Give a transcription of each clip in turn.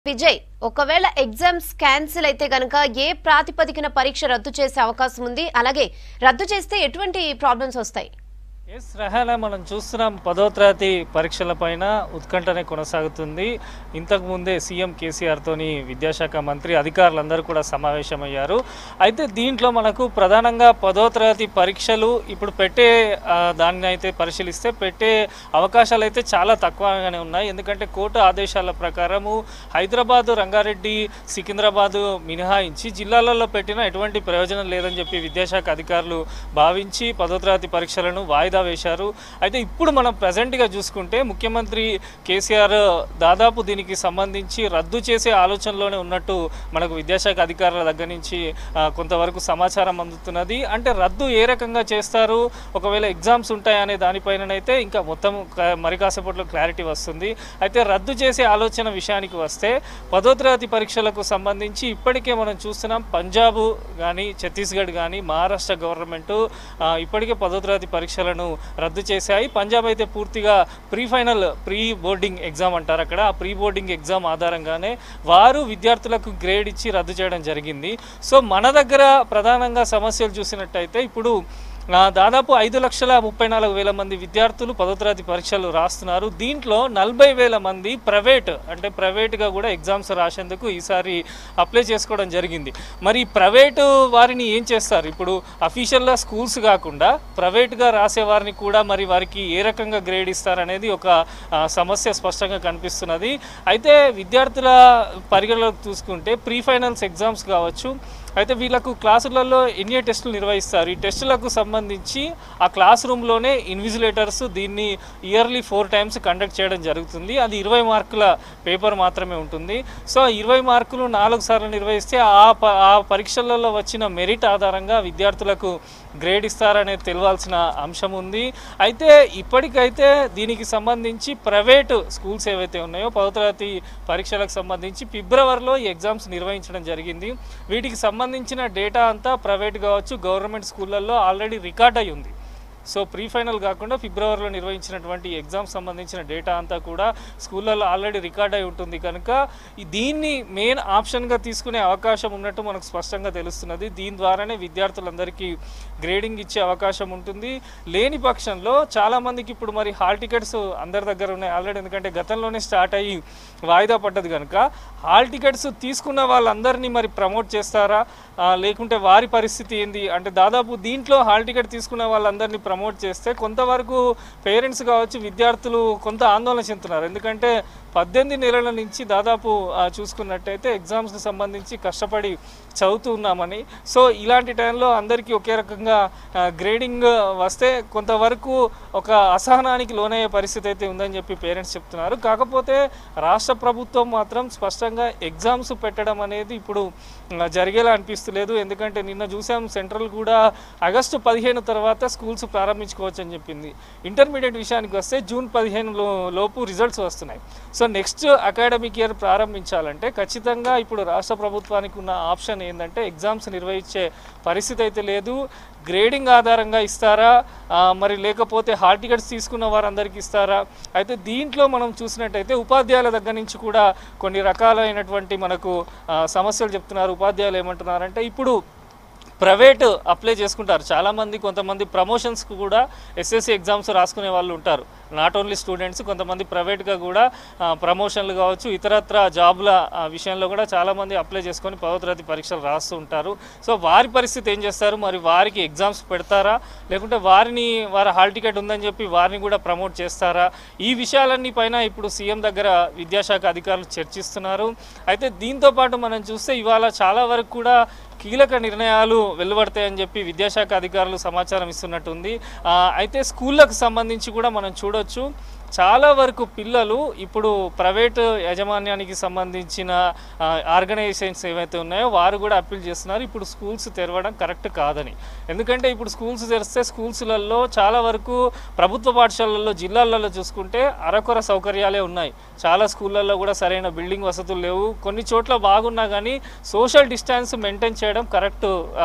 విజయ్ ఒకవేళ exams cancel అయితే గనక ఏ ప్రాతిపదికన పరీక్ష రద్దు చేసే అవకాశం ఉంది అలాగే రద్దు చేస్తే ఎటువంటి ప్రాబ్లమ్స్ వస్తాయి ఎస్ రహానా మనం చూస్తున్నాం పదో తరగతి పరీక్షల పైన ఉత్కంఠనే కొనసాగుతుంది ఇంతకు ముందే సీఎం కేసీఆర్తోని విద్యాశాఖ మంత్రి అధికారులందరూ కూడా సమావేశమయ్యారు అయితే దీంట్లో మనకు ప్రధానంగా పదో తరగతి పరీక్షలు ఇప్పుడు పెట్టే ఆ, దాన్ని అయితే పరిశీలిస్తే పెట్టే అవకాశాలు అయితే చాలా తక్కువగానే ఉన్నాయి ఎందుకంటే కోర్టు ఆదేశాల ప్రకారము హైదరాబాదు రంగారెడ్డి సికింద్రాబాదు మినహాయించి జిల్లాలలో పెట్టిన ఎటువంటి ప్రయోజనం లేదని చెప్పి విద్యాశాఖ అధికారులు భావించి పదో తరగతి పరీక్షలను వాయిదా వేశారు అయితే ఇప్పుడు మనం ప్రజెంట్గా చూసుకుంటే ముఖ్యమంత్రి కేసీఆర్ దాదాపు దీనికి సంబంధించి రద్దు చేసే ఆలోచనలోనే ఉన్నట్టు మనకు విద్యాశాఖ అధికారుల దగ్గర నుంచి ఆ, కొంతవరకు సమాచారం అందుతున్నది అంటే రద్దు ఏ రకంగా చేస్తారు ఒకవేళ ఎగ్జామ్స్ ఉంటాయనే దానిపైననైతే ఇంకా మొత్తం క- మరి కాసేపట్లో క్లారిటీ వస్తుంది అయితే రద్దు చేసే ఆలోచన విషయానికి వస్తే పదో తరగతి పరీక్షలకు సంబంధించి ఇప్పటికే మనం చూస్తున్నాం పంజాబ్ కానీ ఛత్తీస్గఢ్ కానీ మహారాష్ట్ర గవర్నమెంట్ ఇప్పటికే పదో తరగతి పరీక్షలను రద్దు చేశాయి పంజాబ్ అయితే పూర్తిగా pre final pre boarding exam అంటారు అక్కడ ఆ ప్రీ బోర్డింగ్ ఎగ్జామ్ ఆధారంగానే వారు విద్యార్థులకు గ్రేడ్ ఇచ్చి రద్దు చేయడం జరిగింది సో మన దగ్గర ప్రధానంగా సమస్యలు చూసినట్టయితే ఇప్పుడు ఆ, దాదాపు ఐదు లక్షల ముప్పై నాలుగు వేల మంది విద్యార్థులు పదో తరగతి పరీక్షలు రాస్తున్నారు దీంట్లో నలభై వేల మంది ప్రైవేట్ అంటే ప్రైవేట్గా కూడా ఎగ్జామ్స్ రాసేందుకు ఈసారి అప్లై చేసుకోవడం జరిగింది మరి ప్రైవేటు వారిని ఏం చేస్తారు ఇప్పుడు అఫీషియల్గా స్కూల్స్ కాకుండా ప్రైవేట్గా రాసే వారిని కూడా మరి వారికి ఏ రకంగా గ్రేడ్ ఇస్తారనేది ఒక ఆ, సమస్య స్పష్టంగా కనిపిస్తున్నది అయితే విద్యార్థుల పరిగణలోకి చూసుకుంటే ప్రీ ఫైనల్స్ ఎగ్జామ్స్ కావచ్చు అయితే వీళ్ళకు క్లాసులలో ఎన్ని టెస్టులు నిర్వహిస్తారు ఈ టెస్టులకు సంబంధించి ఆ క్లాస్ రూమ్లోనే ఇన్విజిలేటర్స్ దీన్ని ఇయర్లీ ఫోర్ టైమ్స్ కండక్ట్ చేయడం జరుగుతుంది అది ఇరవై మార్కుల పేపర్ మాత్రమే ఉంటుంది సో ఇరవై మార్కులు నాలుగు సార్లు నిర్వహిస్తే ఆ ప ఆ పరీక్షలలో వచ్చిన మెరిట్ ఆధారంగా విద్యార్థులకు గ్రేడ్ ఇస్తారనేది తెలియాల్సిన అంశం ఉంది అయితే ఇప్పటికైతే దీనికి సంబంధించి ప్రైవేటు స్కూల్స్ ఏవైతే ఉన్నాయో పదో తరగతి పరీక్షలకు సంబంధించి ఫిబ్రవరిలో ఈ ఎగ్జామ్స్ నిర్వహించడం జరిగింది వీటికి సంబంధించిన డేటా అంతా ప్రైవేట్ కావచ్చు గవర్నమెంట్ స్కూళ్ళల్లో ఆల్రెడీ రికార్డ్ అయి ఉంది సో ప్రీ ఫైనల్ కాకుండా ఫిబ్రవరిలో నిర్వహించినటువంటి ఎగ్జామ్ సంబంధించిన డేటా అంతా కూడా స్కూళ్ళల్లో ఆల్రెడీ రికార్డ్ అయి ఉంటుంది కనుక ఈ దీన్ని మెయిన్ ఆప్షన్గా తీసుకునే అవకాశం ఉన్నట్టు మనకు స్పష్టంగా తెలుస్తున్నది దీని ద్వారానే విద్యార్థులందరికీ గ్రేడింగ్ ఇచ్చే అవకాశం ఉంటుంది లేని పక్షంలో చాలామందికి ఇప్పుడు మరి హాల్ టికెట్స్ అందరి దగ్గర ఉన్నాయి ఆల్రెడీ ఎందుకంటే గతంలోనే స్టార్ట్ అయ్యి వాయిదా పడ్డది కనుక హాల్ టికెట్స్ తీసుకున్న వాళ్ళందరినీ మరి ప్రమోట్ చేస్తారా ఆ, లేకుంటే వారి పరిస్థితి ఏంది అంటే దాదాపు దీంట్లో హాల్ టికెట్ తీసుకున్న వాళ్ళందరినీ ప్రమోట్ చేస్తే కొంతవరకు పేరెంట్స్ కావచ్చు విద్యార్థులు కొంత ఆందోళన చెందుతున్నారు ఎందుకంటే పద్దెనిమిది నెలల నుంచి దాదాపు ఆ, చూసుకున్నట్టయితే ఎగ్జామ్స్కి సంబంధించి కష్టపడి చదువుతూ ఉన్నామని సో ఇలాంటి టైంలో అందరికీ ఒకే రకంగా ఆ, గ్రేడింగ్ వస్తే కొంతవరకు ఒక అసహనానికి లోనయ్యే పరిస్థితి అయితే ఉందని చెప్పి పేరెంట్స్ చెప్తున్నారు కాకపోతే రాష్ట్ర ప్రభుత్వం మాత్రం స్పష్టంగా ఎగ్జామ్స్ పెట్టడం అనేది ఇప్పుడు ఆ, జరిగేలా అనిపిస్తలేదు ఎందుకంటే నిన్న చూసాం సెంట్రల్ కూడా ఆగస్టు పదిహేను తర్వాత స్కూల్స్ ప్రారంభించుకోవచ్చు అని చెప్పింది ఇంటర్మీడియట్ విషయానికి వస్తే జూన్ పదిహేను లో- లోపు రిజల్ట్స్ వస్తున్నాయి సో నెక్స్ట్ అకాడమిక్ ఇయర్ ప్రారంభించాలంటే ఖచ్చితంగా ఇప్పుడు రాష్ట్ర ప్రభుత్వానికి ఉన్న ఆప్షన్ ఏంటంటే ఎగ్జామ్స్ నిర్వహించే పరిస్థితి అయితే లేదు గ్రేడింగ్ ఆధారంగా ఇస్తారా ఆ, మరి లేకపోతే హాల్ టికెట్స్ తీసుకున్న వారందరికీ ఇస్తారా అయితే దీంట్లో మనం చూసినట్టయితే ఉపాధ్యాయుల దగ్గర నుంచి కూడా కొన్ని రకాలైనటువంటి మనకు ఆ, సమస్యలు చెప్తున్నారు ఉపాధ్యాయులు ఏమంటున్నారంటే ఇప్పుడు ప్రైవేట్ అప్లై చేసుకుంటారు చాలామంది కొంతమంది ప్రమోషన్స్కి కూడా ఎస్ఎస్సి ఎగ్జామ్స్ రాసుకునే వాళ్ళు ఉంటారు నాట్ ఓన్లీ స్టూడెంట్స్ కొంతమంది ప్రైవేట్గా కూడా ఆ, ప్రమోషన్లు కావచ్చు ఇతరత్ర జాబ్ల ఆ, విషయంలో కూడా చాలామంది అప్లై చేసుకొని పదో తరగతి పరీక్షలు రాస్తూ ఉంటారు సో వారి పరిస్థితి ఏం చేస్తారు మరి వారికి ఎగ్జామ్స్ పెడతారా లేకుంటే వారిని వారి హాల్ టికెట్ ఉందని చెప్పి వారిని కూడా ప్రమోట్ చేస్తారా ఈ విషయాలన్నీ పైన ఇప్పుడు సీఎం దగ్గర విద్యాశాఖ అధికారులు చర్చిస్తున్నారు అయితే దీంతో పాటు మనం చూస్తే ఇవాళ చాలా వరకు కూడా కీలక నిర్ణయాలు వెలువడతాయని చెప్పి విద్యాశాఖ అధికారులు సమాచారం ఇస్తున్నట్టుంది ఆ, అయితే స్కూళ్ళకు సంబంధించి కూడా మనం చూడొచ్చు చాలా వరకు పిల్లలు ఇప్పుడు ప్రైవేట్ యాజమాన్యానికి సంబంధించిన ఆ, ఆర్గనైజేషన్స్ ఏవైతే ఉన్నాయో వారు కూడా అప్పీల్ చేస్తున్నారు ఇప్పుడు స్కూల్స్ తెరవడం కరెక్ట్ కాదని ఎందుకంటే ఇప్పుడు స్కూల్స్ తెరిస్తే స్కూల్స్లలో చాలా వరకు ప్రభుత్వ పాఠశాలల్లో జిల్లాలలో చూసుకుంటే అరకొర సౌకర్యాలే ఉన్నాయి చాలా స్కూళ్ళల్లో కూడా సరైన బిల్డింగ్ వసతులు లేవు కొన్ని చోట్ల బాగున్నా కానీ సోషల్ డిస్టెన్స్ మెయింటైన్ చేయడం కరెక్ట్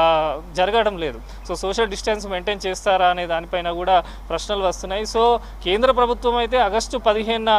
జరగడం లేదు సో సోషల్ డిస్టెన్స్ మెయింటైన్ చేస్తారా అనే దానిపైన కూడా ప్రశ్నలు వస్తున్నాయి సో కేంద్ర ప్రభుత్వం అయితే ఆగస్టు పదిహేనున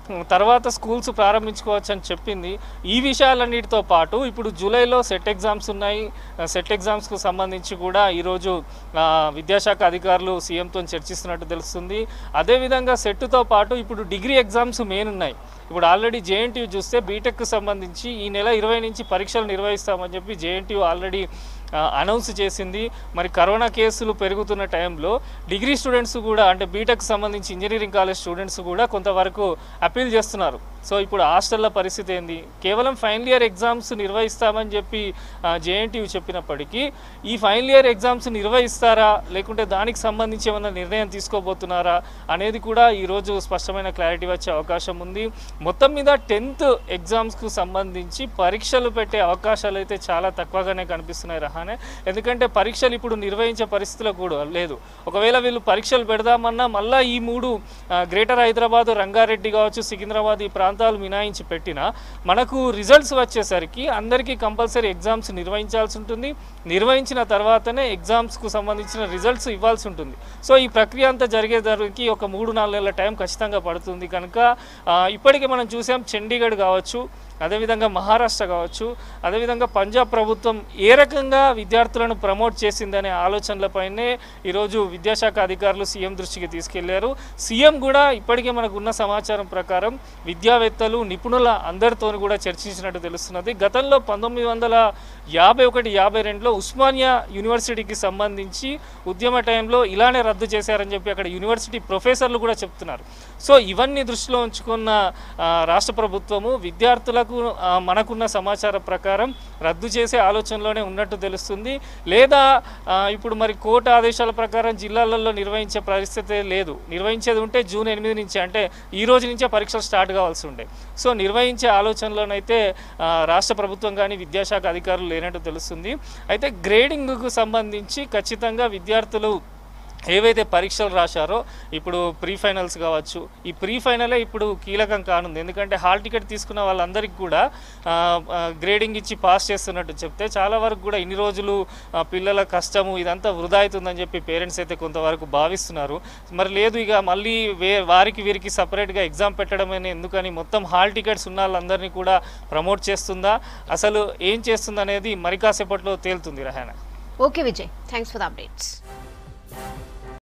తర్వాత స్కూల్స్ ప్రారంభించుకోవచ్చు అని చెప్పింది ఈ విషయాలన్నిటితో పాటు ఇప్పుడు జూలైలో సెట్ ఎగ్జామ్స్ ఉన్నాయి ఆ, సెట్ ఎగ్జామ్స్కు సంబంధించి కూడా ఈరోజు ఆ, విద్యాశాఖ అధికారులు సీఎంతో చర్చిస్తున్నట్టు తెలుస్తుంది అదేవిధంగా సెట్తో పాటు ఇప్పుడు డిగ్రీ ఎగ్జామ్స్ మెయిన్ ఉన్నాయి ఇప్పుడు ఆల్రెడీ జేఎన్టీయూ చూస్తే బీటెక్కు సంబంధించి ఈ నెల ఇరవై నుంచి పరీక్షలు నిర్వహిస్తామని చెప్పి జేఎన్టీయూ ఆల్రెడీ అనౌన్స్ చేసింది మరి కరోనా కేసులు పెరుగుతున్న టైంలో డిగ్రీ స్టూడెంట్స్ కూడా అంటే బీటెక్ సంబంధించి ఇంజనీరింగ్ కాలేజ్ స్టూడెంట్స్ కూడా కొంతవరకు అపీల్ చేస్తున్నారు సో ఇప్పుడు హాస్టల్ల పరిస్థితి ఏంది కేవలం ఫైనల్ ఇయర్ ఎగ్జామ్స్ నిర్వహిస్తామని చెప్పి జేఎన్టీయూ చెప్పినప్పటికీ ఈ ఫైనల్ ఇయర్ ఎగ్జామ్స్ నిర్వహిస్తారా లేకుంటే దానికి సంబంధించి ఏమైనా నిర్ణయం తీసుకోబోతున్నారా అనేది కూడా ఈరోజు స్పష్టమైన క్లారిటీ వచ్చే అవకాశం ఉంది మొత్తం మీద టెన్త్ ఎగ్జామ్స్కు సంబంధించి పరీక్షలు పెట్టే అవకాశాలు అయితే చాలా తక్కువగానే కనిపిస్తున్నాయి రహానే ఎందుకంటే పరీక్షలు ఇప్పుడు నిర్వహించే పరిస్థితిలో కూడా లేదు ఒకవేళ వీళ్ళు పరీక్షలు పెడదామన్నా మళ్ళీ ఈ మూడు ఆ, గ్రేటర్ హైదరాబాద్ రంగారెడ్డి కావచ్చు సికింద్రాబాద్ ఈ ప్రాంతాలు మినాయించి పెట్టినా మనకు రిజల్ట్స్ వచ్చేసరికి అందరికీ కంపల్సరీ ఎగ్జామ్స్ నిర్వహించాల్సి ఉంటుంది నిర్వహించిన తర్వాతనే ఎగ్జామ్స్కు సంబంధించిన రిజల్ట్స్ ఇవ్వాల్సి ఉంటుంది సో ఈ ప్రక్రియ అంతా జరిగేదానికి ఒక మూడు నాలుగు నెలల టైం ఖచ్చితంగా పడుతుంది కనుక ఆ, ఇప్పటికే మనం చూసాం చండీగఢ్ కావచ్చు అదేవిధంగా మహారాష్ట్ర కావచ్చు అదేవిధంగా పంజాబ్ ప్రభుత్వం ఏ రకంగా విద్యార్థులను ప్రమోట్ చేసిందనే ఆలోచనలపైనే ఈరోజు విద్యాశాఖ అధికారులు సీఎం దృష్టికి తీసుకెళ్లారు సీఎం కూడా ఇప్పటికే మనకు ఉన్న సమాచారం ప్రకారం విద్యావేత్తలు నిపుణుల అందరితో కూడా చర్చించినట్టు తెలుస్తున్నది గతంలో పంతొమ్మిది వందల యాభై ఒకటి యాభై రెండులో ఉస్మానియా యూనివర్సిటీకి సంబంధించి ఉద్యమ టైంలో ఇలానే రద్దు చేశారని చెప్పి అక్కడ యూనివర్సిటీ ప్రొఫెసర్లు కూడా చెప్తున్నారు సో ఇవన్నీ దృష్టిలో ఉంచుకున్న ఆ, రాష్ట్ర ప్రభుత్వము విద్యార్థులకు ఆ, మనకున్న సమాచారం ప్రకారం రద్దు చేసే ఆలోచనలోనే ఉన్నట్టు తెలుస్తుంది లేదా ఆ, ఇప్పుడు మరి కోర్టు ఆదేశాల ప్రకారం జిల్లాలలో నిర్వహించే పరిస్థితి లేదు నిర్వహించేది ఉంటే జూన్ ఎనిమిది నుంచి అంటే ఈ రోజు నుంచే పరీక్షలు స్టార్ట్ కావాల్సి ఉండే సో నిర్వహించే ఆలోచనలోనైతే ఆ, రాష్ట్ర ప్రభుత్వం కానీ విద్యాశాఖ అధికారులు లేనట్టు తెలుస్తుంది అయితే గ్రేడింగ్కు సంబంధించి ఖచ్చితంగా విద్యార్థులు ఏవైతే పరీక్షలు రాశారో ఇప్పుడు ప్రీ ఫైనల్స్ కావచ్చు ఈ ప్రీ ఫైనలే ఇప్పుడు కీలకం కానుంది ఎందుకంటే హాల్ టికెట్ తీసుకున్న వాళ్ళందరికీ కూడా ఆ, ఆ, గ్రేడింగ్ ఇచ్చి పాస్ చేస్తున్నట్టు చెప్తే చాలా వరకు కూడా ఇన్ని రోజులు ఆ, పిల్లల కష్టము ఇదంతా వృధా అవుతుందని చెప్పి పేరెంట్స్ అయితే కొంతవరకు భావిస్తున్నారు మరి లేదు ఇక మళ్ళీ వే వారికి వీరికి సపరేట్గా ఎగ్జామ్ పెట్టడం అని ఎందుకని మొత్తం హాల్ టికెట్స్ ఉన్న వాళ్ళందరినీ కూడా ప్రమోట్ చేస్తుందా అసలు ఏం చేస్తుంది అనేది మరి కాసేపట్లో తేలుతుంది Rahana okay Vijay thanks for the updates